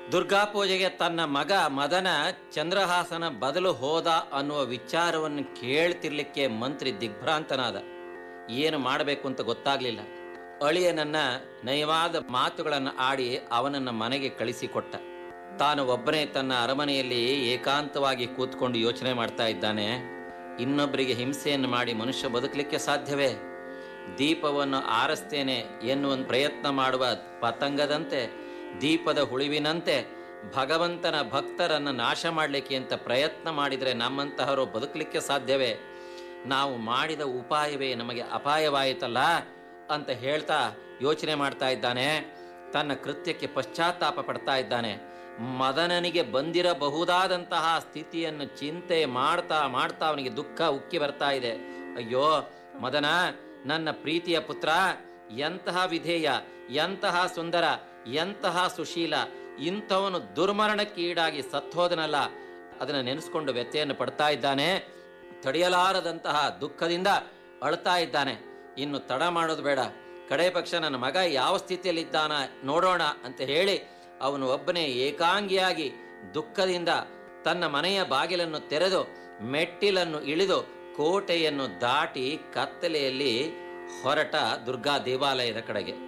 ದುರ್ಗಾ ಪೂಜೆಗೆ ತನ್ನ ಮಗ ಮದನ ಚಂದ್ರಹಾಸನ ಬದಲು ಹೋದ ಅನ್ನುವ ವಿಚಾರವನ್ನು ಕೇಳ್ತಿರ್ಲಿಕ್ಕೆ ಮಂತ್ರಿ ದಿಗ್ಭ್ರಾಂತನಾದ ಏನು ಮಾಡಬೇಕು ಅಂತ ಗೊತ್ತಾಗ್ಲಿಲ್ಲ ಅಳಿಯನನ್ನ ನಯವಾದ ಮಾತುಗಳನ್ನು ಆಡಿ ಅವನನ್ನ ಮನೆಗೆ ಕಳಿಸಿಕೊಟ್ಟ ತಾನು ಒಬ್ಬನೇ ತನ್ನ ಅರಮನೆಯಲ್ಲಿ ಏಕಾಂತವಾಗಿ ಕೂತ್ಕೊಂಡು ಯೋಚನೆ ಮಾಡ್ತಾ ಇದ್ದಾನೆ ಇನ್ನೊಬ್ಬರಿಗೆ ಹಿಂಸೆಯನ್ನು ಮಾಡಿ ಮನುಷ್ಯ ಬದುಕಲಿಕ್ಕೆ ಸಾಧ್ಯವೇ ದೀಪವನ್ನು ಆರಿಸ್ತೇನೆ ಎನ್ನುವ ಪ್ರಯತ್ನ ಮಾಡುವ ಪತಂಗದಂತೆ ದೀಪದ ಹುಳಿವಿನಂತೆ ಭಗವಂತನ ಭಕ್ತರನ್ನು ನಾಶ ಮಾಡಲಿಕ್ಕೆ ಅಂತ ಪ್ರಯತ್ನ ಮಾಡಿದರೆ ನಮ್ಮಂತಹವರು ಬದುಕಲಿಕ್ಕೆ ಸಾಧ್ಯವೇ ನಾವು ಮಾಡಿದ ಉಪಾಯವೇ ನಮಗೆ ಅಪಾಯವಾಯಿತಲ್ಲ ಅಂತ ಹೇಳ್ತಾ ಯೋಚನೆ ಮಾಡ್ತಾ ಇದ್ದಾನೆ ತನ್ನ ಕೃತ್ಯಕ್ಕೆ ಪಶ್ಚಾತ್ತಾಪ ಪಡ್ತಾ ಇದ್ದಾನೆ ಮದನನಿಗೆ ಬಂದಿರಬಹುದಾದಂತಹ ಸ್ಥಿತಿಯನ್ನು ಚಿಂತೆ ಮಾಡ್ತಾ ಮಾಡ್ತಾ ಅವನಿಗೆ ದುಃಖ ಉಕ್ಕಿ ಬರ್ತಾ ಇದೆ ಅಯ್ಯೋ ಮದನ ನನ್ನ ಪ್ರೀತಿಯ ಪುತ್ರ ಎಂತಹ ವಿಧೇಯ ಎಂತಹ ಸುಂದರ ಎಂತಹ ಸುಶೀಲ ಇಂಥವನು ದುರ್ಮರಣಕ್ಕೆ ಈಡಾಗಿ ಸತ್ತೋದನಲ್ಲ ಅದನ್ನು ನೆನೆಸ್ಕೊಂಡು ವ್ಯತ್ಯೆಯನ್ನು ಪಡ್ತಾ ಇದ್ದಾನೆ ತಡೆಯಲಾರದಂತಹ ದುಃಖದಿಂದ ಅಳ್ತಾ ಇದ್ದಾನೆ ಇನ್ನು ತಡ ಮಾಡೋದು ಬೇಡ ಕಡೆ ಪಕ್ಷ ನನ್ನ ಮಗ ಯಾವ ಸ್ಥಿತಿಯಲ್ಲಿದ್ದಾನ ನೋಡೋಣ ಅಂತ ಹೇಳಿ ಅವನು ಒಬ್ಬನೇ ಏಕಾಂಗಿಯಾಗಿ ದುಃಖದಿಂದ ತನ್ನ ಮನೆಯ ಬಾಗಿಲನ್ನು ತೆರೆದು ಮೆಟ್ಟಿಲನ್ನು ಇಳಿದು ಕೋಟೆಯನ್ನು ದಾಟಿ ಕತ್ತಲೆಯಲ್ಲಿ ಹೊರಟ ದುರ್ಗಾ ದೇವಾಲಯದ ಕಡೆಗೆ